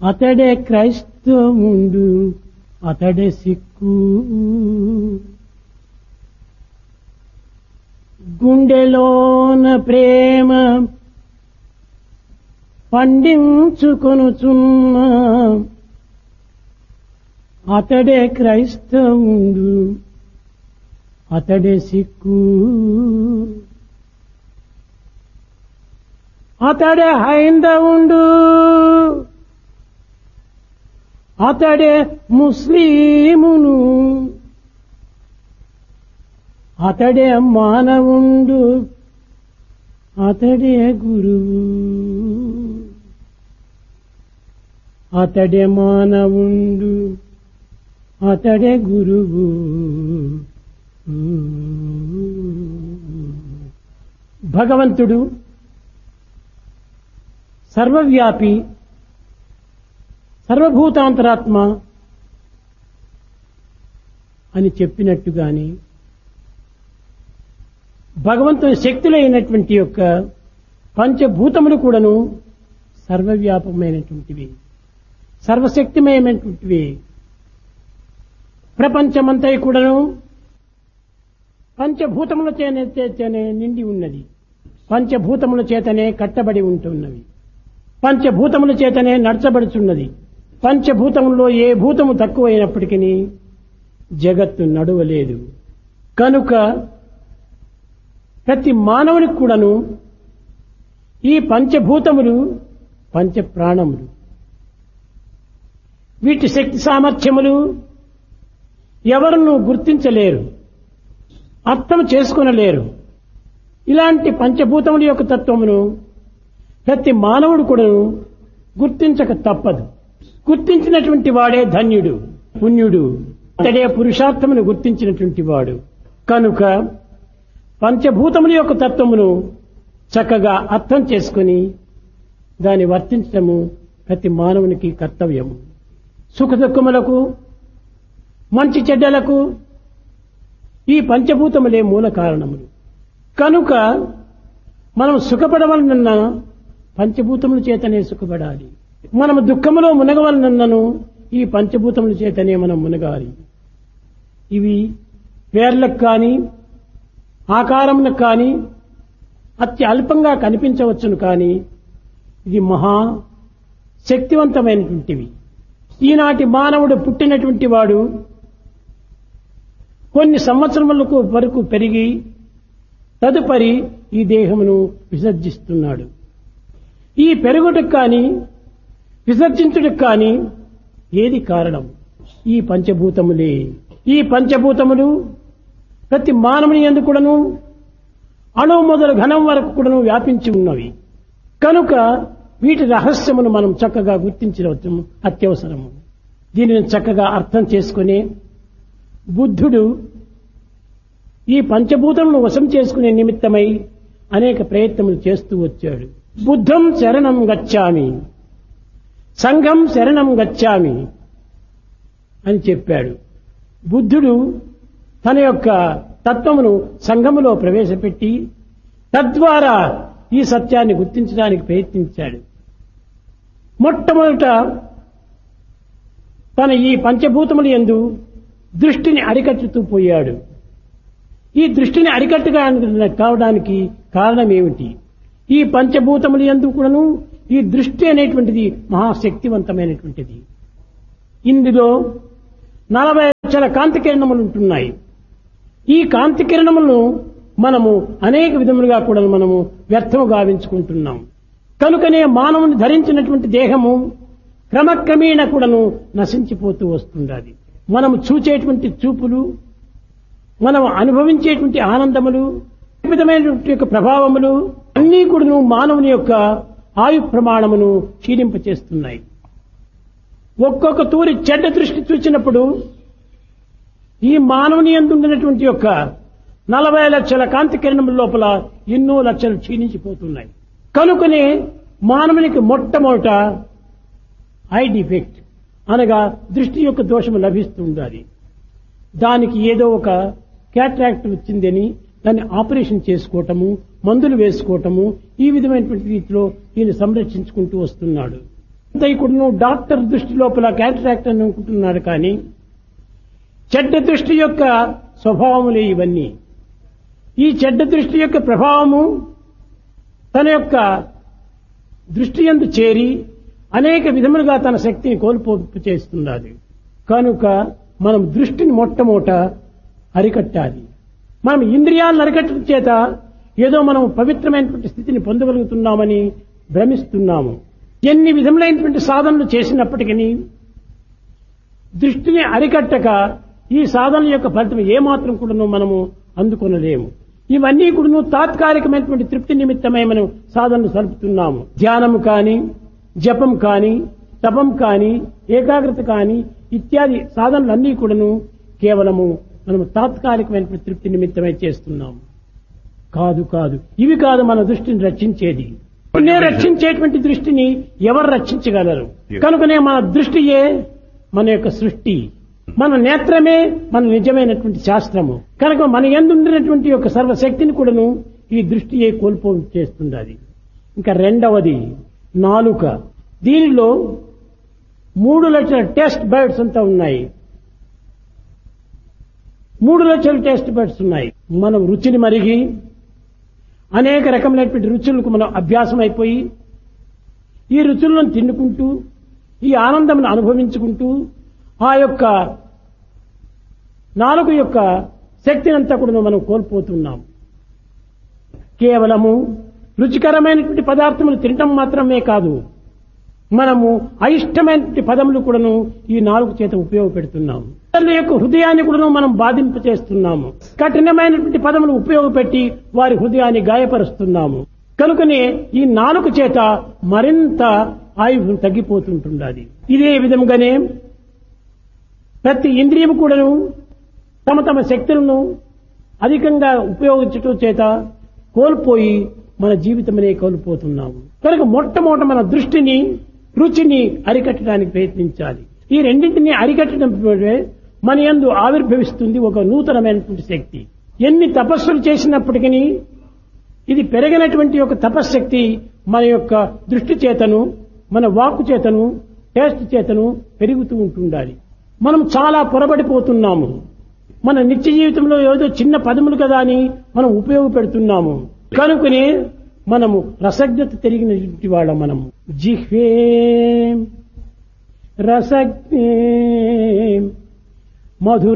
అతడే క్రైస్తవుండు అతడే సిక్కు గుండెలోన ప్రేమ పండించుకొనుచున్న అతడే క్రైస్తవుండు అతడే సిక్కు అతడే హైందవుండు అతడే ముస్లిమును అతడే మానవుండు అతడే గురువు అతడే మానవుండు అతడే గురువు భగవంతుడు సర్వవ్యాపి సర్వభూతాంతరాత్మ అని చెప్పినట్టుగాని భగవంతుని శక్తులైనటువంటి యొక్క పంచభూతములు కూడాను సర్వవ్యాపమైనటువంటివి సర్వశక్తిమయమైనటువంటివి ప్రపంచమంతా కూడాను పంచభూతముల చేతనే నిండి ఉన్నది పంచభూతముల చేతనే కట్టబడి ఉంటున్నవి పంచభూతముల చేతనే నడచబడుచున్నది పంచభూతములో ఏ భూతము తక్కువైనప్పటికీ జగత్తు నడువలేదు కనుక ప్రతి మానవునికి కూడాను ఈ పంచభూతములు పంచ ప్రాణములు వీటి శక్తి సామర్థ్యములు ఎవరును గుర్తించలేరు అర్థం చేసుకునలేరు ఇలాంటి పంచభూతముల యొక్క తత్వమును ప్రతి మానవుడు కూడా గుర్తించక తప్పదు గుర్తించినటువంటి వాడే ధన్యుడు పుణ్యుడు అతడే పురుషార్థమును గుర్తించినటువంటి వాడు కనుక పంచభూతముల యొక్క తత్వమును చక్కగా అర్థం చేసుకుని దాన్ని వర్తించడము ప్రతి మానవునికి కర్తవ్యము సుఖ దుఃఖములకు మంచి చెడ్డలకు ఈ పంచభూతములే మూల కారణములు కనుక మనం సుఖపడవలనన్న పంచభూతముల చేతనే సుఖపడాలి మనం దుఃఖములో మునగవలనన్నను ఈ పంచభూతముల చేతనే మనం మునగాలి ఇవి పేర్లకు కానీ ఆకారములకు కానీ అతి అల్పంగా కనిపించవచ్చును కానీ ఇది మహా శక్తివంతమైనటువంటివి ఈనాటి మానవుడు పుట్టినటువంటి వాడు కొన్ని సంవత్సరములకు వరకు పెరిగి తదుపరి ఈ దేహమును విసర్జిస్తున్నాడు ఈ పెరుగుటకు కానీ విసర్జించుటకు కానీ ఏది కారణం ఈ పంచభూతములే ఈ పంచభూతములు ప్రతి మానవుని ఎందుకు కూడాను అణువు మొదలు ఘనం వరకు కూడాను వ్యాపించి ఉన్నవి కనుక వీటి రహస్యమును మనం చక్కగా గుర్తించవచ్చు అత్యవసరము దీనిని చక్కగా అర్థం చేసుకుని బుద్ధుడు ఈ పంచభూతములను వశం చేసుకునే నిమిత్తమై అనేక ప్రయత్నములు చేస్తూ వచ్చాడు బుద్ధం శరణం గచ్చామి సంఘం శరణం గచ్చామి అని చెప్పాడు బుద్ధుడు తన యొక్క తత్వమును సంఘములో ప్రవేశపెట్టి తద్వారా ఈ సత్యాన్ని గుర్తించడానికి ప్రయత్నించాడు మొట్టమొదట తన ఈ పంచభూతములు ఎందు దృష్టిని అరికట్టుతూ పోయాడు ఈ దృష్టిని అరికట్టుగా కావడానికి కారణం ఏమిటి ఈ పంచభూతములు ఎందు కూడాను ఈ దృష్టి అనేటువంటిది మహాశక్తివంతమైనటువంటిది ఇందులో నలభై లక్షల కాంతి కిరణములు ఉంటున్నాయి ఈ కాంతి కిరణములను మనము అనేక విధములుగా కూడా మనము వ్యర్థము గావించుకుంటున్నాం కనుకనే మానవుని ధరించినటువంటి దేహము క్రమక్రమేణ కూడాను నశించిపోతూ వస్తుండాలి మనము చూచేటువంటి చూపులు మనం అనుభవించేటువంటి ఆనందములు విధమైనటువంటి యొక్క ప్రభావములు అన్నీ కూడాను మానవుని యొక్క ఆయు ప్రమాణమును క్షీణింపచేస్తున్నాయి ఒక్కొక్క తూరి చెడ్డ దృష్టి చూచినప్పుడు ఈ మానవుని ఎందుండినటువంటి యొక్క నలభై లక్షల కాంతి కిరణముల లోపల ఎన్నో లక్షలు క్షీణించిపోతున్నాయి కనుకనే మానవునికి మొట్టమొదట ఐ డిఫెక్ట్ అనగా దృష్టి యొక్క దోషము లభిస్తూ ఉండాలి దానికి ఏదో ఒక క్యాట్రాక్ట్ వచ్చిందని దాన్ని ఆపరేషన్ చేసుకోవటము మందులు వేసుకోవటము ఈ విధమైనటువంటి రీతిలో దీన్ని సంరక్షించుకుంటూ వస్తున్నాడు ఇప్పుడు డాక్టర్ దృష్టి లోపల క్యాటరాక్ట్ అని అనుకుంటున్నాడు కానీ చెడ్డ దృష్టి యొక్క స్వభావములే ఇవన్నీ ఈ చెడ్డ దృష్టి యొక్క ప్రభావము తన యొక్క దృష్టి ఎందు చేరి అనేక విధములుగా తన శక్తిని కోల్పోపు చేస్తున్నది కనుక మనం దృష్టిని మొట్టమొదట అరికట్టాలి మనం ఇంద్రియాలను అరికట్టడం చేత ఏదో మనం పవిత్రమైనటువంటి స్థితిని పొందగలుగుతున్నామని భ్రమిస్తున్నాము ఎన్ని విధములైనటువంటి సాధనలు చేసినప్పటికీ దృష్టిని అరికట్టక ఈ సాధన యొక్క ఫలితం ఏమాత్రం కూడాను మనము అందుకొనలేము ఇవన్నీ కూడాను తాత్కాలికమైనటువంటి తృప్తి నిమిత్తమై మనం సాధనలు సలుపుతున్నాము ధ్యానము కాని జపం కాని తపం కాని ఏకాగ్రత కాని ఇత్యాది సాధనలన్నీ కూడాను కేవలము మనము తాత్కాలికమైనటువంటి తృప్తి నిమిత్తమై చేస్తున్నాము కాదు కాదు ఇవి కాదు మన దృష్టిని రక్షించేది నే రక్షించేటువంటి దృష్టిని ఎవరు రక్షించగలరు కనుకనే మన దృష్టియే మన యొక్క సృష్టి మన నేత్రమే మన నిజమైనటువంటి శాస్త్రము కనుక మన ఎందుండినటువంటి యొక్క సర్వశక్తిని కూడాను ఈ దృష్టియే కోల్పో చేస్తుంది అది ఇంకా రెండవది నాలుక దీనిలో మూడు లక్షల టెస్ట్ బర్డ్స్ అంతా ఉన్నాయి మూడు లక్షల టెస్ట్ బర్డ్స్ ఉన్నాయి మనం రుచిని మరిగి అనేక రకములైనటువంటి రుచులకు మనం అభ్యాసం అయిపోయి ఈ రుచులను తిన్నుకుంటూ ఈ ఆనందమును అనుభవించుకుంటూ ఆ యొక్క నాలుగు యొక్క శక్తిని అంతా కూడా మనం కోల్పోతున్నాం కేవలము రుచికరమైనటువంటి పదార్థములు తినటం మాత్రమే కాదు మనము అయిష్టమైనటువంటి పదములు కూడాను ఈ నాలుగు చేత ఉపయోగపెడుతున్నాము ఇతరుల యొక్క హృదయాన్ని కూడా మనం బాధింప చేస్తున్నాము కఠినమైనటువంటి పదములు ఉపయోగపెట్టి వారి హృదయాన్ని గాయపరుస్తున్నాము కనుకనే ఈ నాలుగు చేత మరింత ఆయువు తగ్గిపోతుంటున్నది ఇదే విధంగానే ప్రతి ఇంద్రియం కూడాను తమ తమ శక్తులను అధికంగా ఉపయోగించటం చేత కోల్పోయి మన జీవితమనే కోల్పోతున్నాము కనుక మొట్టమొదట మన దృష్టిని రుచిని అరికట్టడానికి ప్రయత్నించాలి ఈ రెండింటిని అరికట్టడం వల్లే మన యందు ఆవిర్భవిస్తుంది ఒక నూతనమైనటువంటి శక్తి ఎన్ని తపస్సులు చేసినప్పటికీ ఇది పెరిగినటువంటి ఒక తపశ్శక్తి మన యొక్క దృష్టి చేతను మన వాక్కు చేతను టేస్ట్ చేతను పెరుగుతూ ఉంటుండాలి మనం చాలా పొరబడిపోతున్నాము మన నిత్య జీవితంలో ఏదో చిన్న పదములు కదా అని మనం ఉపయోగపెడుతున్నాము కనుకనే మనము రసజ్ఞత తిరిగినటువంటి వాళ్ళం మనము జిహ్వే రసజ్ఞే మధుర